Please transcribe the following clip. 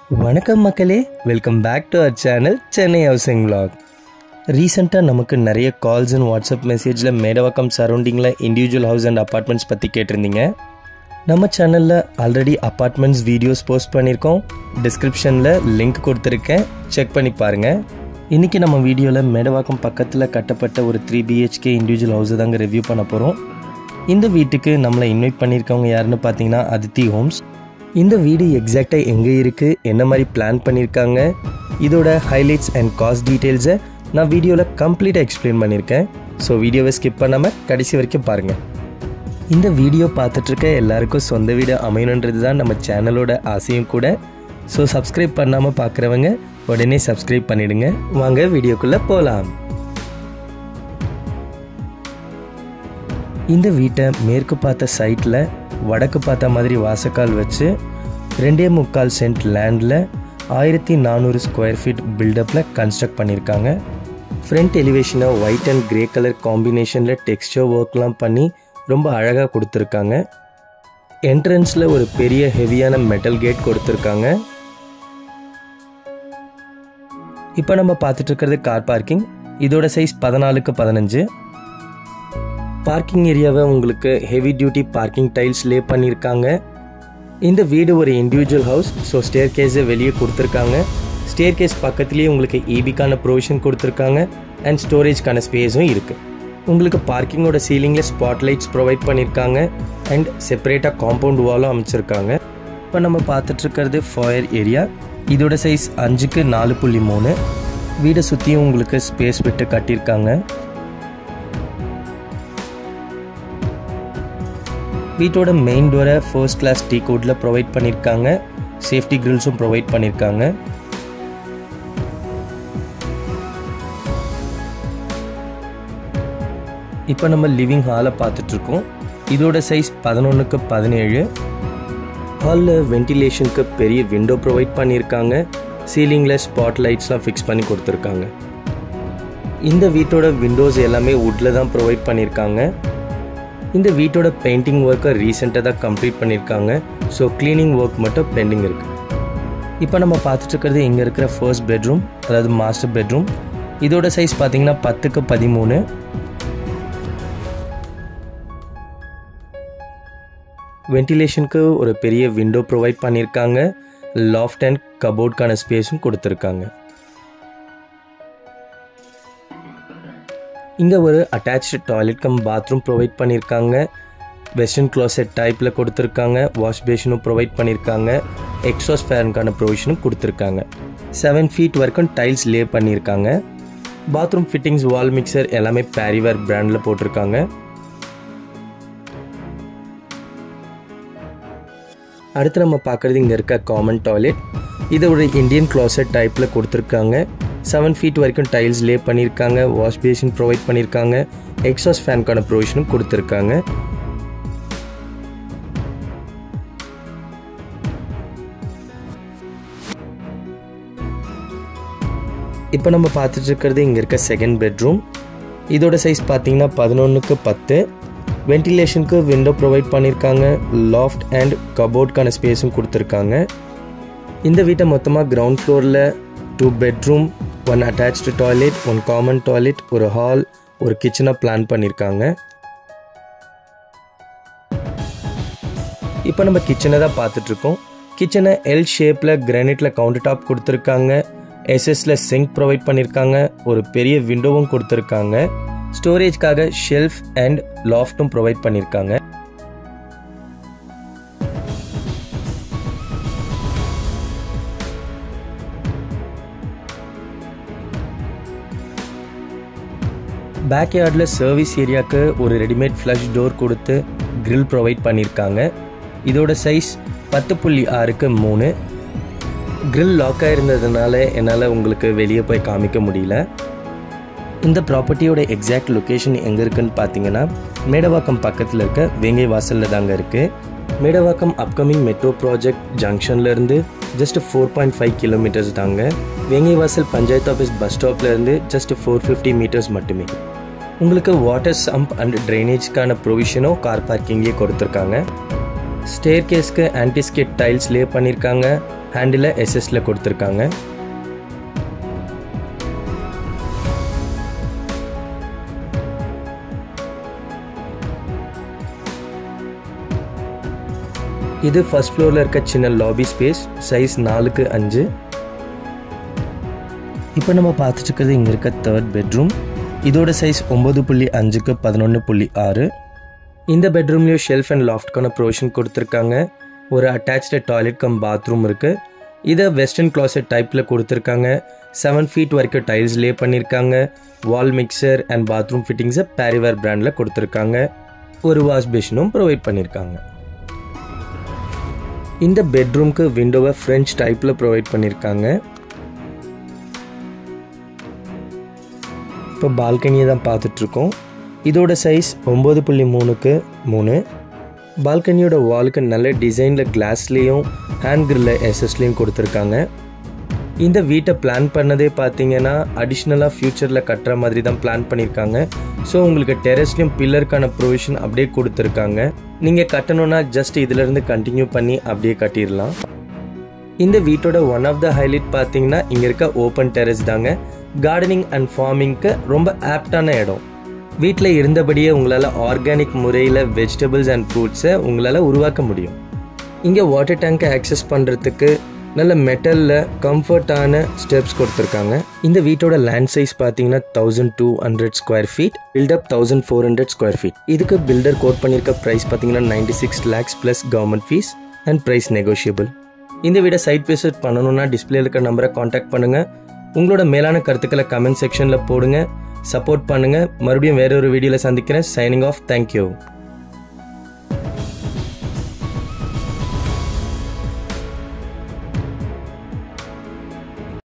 வணக்கம் மக்களே welcome back to அவர் சேனல் சென்னை ஹவுசிங் vlog ரீசெண்டாக நமக்கு நிறைய கால்ஸ் அண்ட் வாட்ஸ்அப் மெசேஜில் மேடவாக்கம் சரௌண்டிங்கில் இண்டிவிஜுவல் ஹவுஸ் அண்ட் அப்பார்ட்மெண்ட்ஸ் பற்றி கேட்டிருந்தீங்க நம்ம சேனலில் ஆல்ரெடி அப்பார்ட்மெண்ட்ஸ் வீடியோஸ் போஸ்ட் பண்ணியிருக்கோம் டிஸ்கிரிப்ஷனில் லிங்க் கொடுத்துருக்கேன் செக் பண்ணி பாருங்கள் இன்றைக்கி நம்ம வீடியோவில் மேடவாக்கம் பக்கத்தில் கட்டப்பட்ட ஒரு த்ரீ பிஹெச்கே இண்டிவிஜுவல் ஹவுஸை தாங்க ரிவ்யூ பண்ண போகிறோம் இந்த வீட்டுக்கு நம்மளை இன்வைட் பண்ணியிருக்கவங்க யாருன்னு பார்த்தீங்கன்னா அதித்தி ஹோம்ஸ் இந்த வீடு எக்ஸாக்டாக எங்கே இருக்குது என்ன மாதிரி பிளான் பண்ணியிருக்காங்க இதோட ஹைலைட்ஸ் அண்ட் காஸ்ட் டீட்டெயில்ஸை நான் வீடியோவில் கம்ப்ளீட்டாக எக்ஸ்பிளைன் பண்ணியிருக்கேன் ஸோ வீடியோவை ஸ்கிப் பண்ணாமல் கடைசி வரைக்கும் பாருங்கள் இந்த வீடியோ பார்த்துட்ருக்க எல்லாருக்கும் சொந்த வீடு அமையணுன்றது தான் நம்ம சேனலோட ஆசையும் கூட ஸோ சப்ஸ்கிரைப் பண்ணாமல் பார்க்குறவங்க உடனே சப்ஸ்கிரைப் பண்ணிடுங்க வாங்க வீடியோக்குள்ளே போகலாம் இந்த வீட்டை மேற்கு பார்த்த சைட்டில் வடக்கு பார்த்த மாதிரி வாசக்கால் வச்சு ரெண்டே முக்கால் சென்ட் லேண்டில் ஆயிரத்தி நானூறு ஸ்கொயர் ஃபீட் பில்டப்பில் கன்ஸ்ட்ரக்ட் பண்ணியிருக்காங்க ஃப்ரண்ட் எலிவேஷனை ஒயிட் அண்ட் கிரே கலர் காம்பினேஷனில் டெக்ஸ்டர் ஒர்க்லாம் பண்ணி ரொம்ப அழகாக கொடுத்துருக்காங்க என்ட்ரன்ஸில் ஒரு பெரிய ஹெவியான மெட்டல் கேட் கொடுத்துருக்காங்க இப்போ நம்ம பார்த்துட்டு இருக்கிறது கார் பார்க்கிங் இதோட சைஸ் பதினாலுக்கு பதினஞ்சு பார்க்கிங் ஏரியாவை உங்களுக்கு heavy duty parking tiles lay பண்ணியிருக்காங்க இந்த வீடு ஒரு இண்டிவிஜுவல் ஹவுஸ் ஸோ ஸ்டேர் கேஸை வெளியே கொடுத்துருக்காங்க ஸ்டேர் கேஸ் பக்கத்துலேயே உங்களுக்கு ஈபிக்கான ப்ரொவிஷன் கொடுத்துருக்காங்க அண்ட் ஸ்டோரேஜ்க்கான ஸ்பேஸும் இருக்குது உங்களுக்கு பார்க்கிங்கோட சீலிங்கில் ஸ்பாட் லைட்ஸ் ப்ரொவைட் பண்ணியிருக்காங்க அண்ட் செப்பரேட்டாக காம்பவுண்ட் வாலும் அமைச்சிருக்காங்க இப்போ நம்ம பார்த்துட்ருக்கிறது ஃபாயர் ஏரியா இதோட சைஸ் அஞ்சுக்கு நாலு புள்ளி மூணு வீடை சுற்றியும் உங்களுக்கு ஸ்பேஸ் விட்டு கட்டியிருக்காங்க வீட்டோட மெயின் டோரை ஃபர்ஸ்ட் கிளாஸ் டீ கோட்டில் ப்ரொவைட் பண்ணியிருக்காங்க சேஃப்டி கிரில்ஸும் ப்ரொவைட் பண்ணியிருக்காங்க இப்போ நம்ம லிவிங் ஹாலை பார்த்துட்ருக்கோம் இதோட சைஸ் பதினொன்றுக்கு பதினேழு ஹாலில் வென்டிலேஷனுக்கு பெரிய விண்டோ ப்ரொவைட் பண்ணியிருக்காங்க சீலிங்கில் ஸ்பாட் லைட்ஸ்லாம் ஃபிக்ஸ் பண்ணி கொடுத்துருக்காங்க இந்த வீட்டோட விண்டோஸ் எல்லாமே வுட்டில் தான் ப்ரொவைட் பண்ணியிருக்காங்க இந்த வீட்டோட பெயிண்டிங் ஒர்க்கை ரீசெண்டாக தான் கம்ப்ளீட் பண்ணியிருக்காங்க ஸோ க்ளீனிங் ஒர்க் மட்டும் பெண்டிங் இருக்குது இப்போ நம்ம பார்த்துட்டு இருக்கிறது இங்கே இருக்கிற ஃபர்ஸ்ட் பெட்ரூம் அதாவது மாஸ்டர் பெட்ரூம் இதோட சைஸ் பார்த்தீங்கன்னா பத்துக்கு பதிமூணு வென்டிலேஷனுக்கு ஒரு பெரிய விண்டோ ப்ரொவைட் பண்ணியிருக்காங்க லாஃப்ட் அண்ட் கபோர்ட்கான ஸ்பேஸும் கொடுத்துருக்காங்க இங்கே ஒரு attached toilet cum bathroom provide பண்ணியிருக்காங்க வெஸ்டர்ன் க்ளாசெட் டைப்பில் கொடுத்துருக்காங்க வாஷ் பேஷனும் ப்ரொவைட் பண்ணியிருக்காங்க எக்ஸாஸ் ஃபேனுக்கான ப்ரொவிஷனும் கொடுத்துருக்காங்க செவன் ஃபீட் வரைக்கும் டைல்ஸ் லே பண்ணியிருக்காங்க பாத்ரூம் ஃபிட்டிங்ஸ் வால் மிக்சர் எல்லாமே பேரிவேர் பிராண்டில் போட்டிருக்காங்க அடுத்து நம்ம பார்க்குறது இங்கே இருக்க காமன் டாய்லெட் இதை ஒரு இந்தியன் க்ளாசெட் டைப்பில் கொடுத்துருக்காங்க செவன் ஃபீட் வரைக்கும் டைல்ஸ் லே பண்ணியிருக்காங்க வாஷ் பேஷன் ப்ரொவைட் பண்ணியிருக்காங்க எக்ஸாஸ் ஃபேனுக்கான ப்ரொவிஷனும் கொடுத்துருக்காங்க இப்போ நம்ம பார்த்துட்டு இருக்கிறது இங்கே இருக்க செகண்ட் பெட்ரூம் இதோட சைஸ் பார்த்தீங்கன்னா பதினொன்றுக்கு பத்து வென்டிலேஷனுக்கு விண்டோ ப்ரொவைட் பண்ணியிருக்காங்க லாஃப்ட் அண்ட் கபோர்ட்கான ஸ்பேஸும் கொடுத்துருக்காங்க இந்த வீட்டை மொத்தமாக கிரவுண்ட் ஃப்ளோரில் two bedroom one attached toilet one common toilet ஒரு ஹால் ஒரு கிச்சனாக பிளான் பண்ணியிருக்காங்க இப்போ நம்ம கிச்சனை தான் பார்த்துட்ருக்கோம் கிச்சனை எல் ஷேப்பில் கிரானைட்டில் கவுண்டர் டாப் கொடுத்துருக்காங்க எஸ்எஸ்ல சிங்க் ப்ரொவைட் பண்ணியிருக்காங்க ஒரு பெரிய விண்டோவும் கொடுத்துருக்காங்க ஸ்டோரேஜ்க்காக ஷெல்ஃப் அண்ட் லாஃப்ட்டும் ப்ரொவைட் பண்ணியிருக்காங்க பேக் யார்டில் சர்வீஸ் ஏரியாவுக்கு ஒரு ரெடிமேட் ஃப்ளஷ் டோர் கொடுத்து grill ப்ரொவைட் பண்ணியிருக்காங்க இதோட சைஸ் பத்து புள்ளி ஆறுக்கு மூணு grill லாக்காக இருந்ததுனால என்னால் உங்களுக்கு வெளியே போய் காமிக்க முடியல இந்த ப்ராப்பர்ட்டியோட எக்ஸாக்ட் லொக்கேஷன் எங்கே இருக்குன்னு பார்த்தீங்கன்னா மேடவாக்கம் பக்கத்தில் இருக்க வேங்கை வாசலில் தாங்க இருக்குது மேடவாக்கம் அப்கமிங் மெட்ரோ ப்ராஜெக்ட் ஜங்ஷன்லேருந்து just four point five kilometres தாங்க Vengaivasal panchayat office bus ஸ்டாப்லேருந்து ஜஸ்ட் ஃபோர் ஃபிஃப்டி மீட்டர்ஸ் மட்டுமே உங்களுக்கு வாட்டர் சம்ப் அண்ட் ட்ரைனேஜ்க்கான ப்ரொவிஷனும் கார் பார்க்கிங்லேயே கொடுத்துருக்காங்க ஸ்டேர் கேஸ்க்கு ஆன்டிஸ்கேட் டைல்ஸ் லே பண்ணியிருக்காங்க ஹேண்டில் எஸ்எஸ்ல கொடுத்துருக்காங்க இது ஃபர்ஸ்ட் ஃப்ளோரில் இருக்க சின்ன லாபி ஸ்பேஸ் சைஸ் நாலுக்கு அஞ்சு இப்போ நம்ம பார்த்துட்டு இருக்கிறது இங்கே இருக்க தேர்ட் பெட்ரூம் இதோட சைஸ் ஒம்பது புள்ளி அஞ்சுக்கு பதினொன்று புள்ளி ஆறு இந்த பெட்ரூம்லேயும் ஷெல்ஃப் அண்ட் லாஃப்ட்கான ப்ரொவிஷன் கொடுத்துருக்காங்க ஒரு அட்டாச்சு டாய்லெட் கம் பாத்ரூம் இருக்குது இதை வெஸ்டர்ன் கிளாசெட் டைப்பில் கொடுத்துருக்காங்க செவன் ஃபீட் வரைக்கும் டைல்ஸ் லே பண்ணியிருக்காங்க வால் மிக்சர் அண்ட் பாத்ரூம் ஃபிட்டிங்ஸை பேரிவேர் பிராண்டில் கொடுத்துருக்காங்க ஒரு வாஷ் பேஷனும் ப்ரொவைட் பண்ணியிருக்காங்க இந்த பெட்ரூம்க்கு விண்டோவை ஃப்ரெஞ்ச் டைப்பில் ப்ரொவைட் பண்ணியிருக்காங்க இப்போ பால்கனியை தான் பார்த்துட்ருக்கோம் இதோட சைஸ் ஒம்பது புள்ளி மூணுக்கு மூணு பால்கனியோட வாலுக்கு நல்ல டிசைனில் கிளாஸ்லேயும் ஹேண்ட் கிரில்ல எஸ்எஸ்லேயும் கொடுத்துருக்காங்க இந்த வீட்டை பிளான் பண்ணதே பார்த்தீங்கன்னா அடிஷ்னலாக ஃப்யூச்சரில் கட்டுற மாதிரி தான் பிளான் பண்ணியிருக்காங்க ஸோ உங்களுக்கு டெரஸ்லையும் பில்லருக்கான ப்ரொவிஷன் அப்படியே கொடுத்துருக்காங்க நீங்கள் கட்டணும்னா ஜஸ்ட் இதிலேருந்து கண்டினியூ பண்ணி அப்படியே கட்டிடலாம் இந்த வீட்டோட ஒன் ஆஃப் த ஹைலைட் பார்த்தீங்கன்னா இங்கே இருக்க ஓப்பன் டெரஸ் தாங்க கார்டனிங் அண்ட் ஃபார்மிங்க்கு ரொம்ப ஆப்டான இடம் வீட்டில் இருந்தபடியே உங்களால் ஆர்கானிக் முறையில் வெஜிடபிள்ஸ் அண்ட் ஃப்ரூட்ஸை உங்களால் உருவாக்க முடியும் இங்கே வாட்டர் டேங்கை ஆக்சஸ் பண்ணுறதுக்கு நல்ல மெட்டலில் கம்ஃபர்ட்டான ஸ்டெப்ஸ் கொடுத்துருக்காங்க இந்த வீட்டோட லேண்ட் சைஸ் பார்த்தீங்கன்னா thousand two hundred square feet built up thousand four hundred square feet இதுக்கு பில்டர் கோட் பண்ணியிருக்க ப்ரைஸ் பார்த்தீங்கன்னா ninety six lakhs plus government fees and price negotiable இந்த வீடை சைட் விசிட் பண்ணணும்னா டிஸ்பிளே இருக்க நம்பரை காண்டாக்ட் பண்ணுங்கள் உங்களோட மேலான கருத்துக்களை கமெண்ட் செக்ஷனில் போடுங்க சப்போர்ட் பண்ணுங்கள் மறுபடியும் வேற ஒரு வீடியோவில் சந்திக்கிறேன் சைனிங் ஆஃப் தேங்க்யூ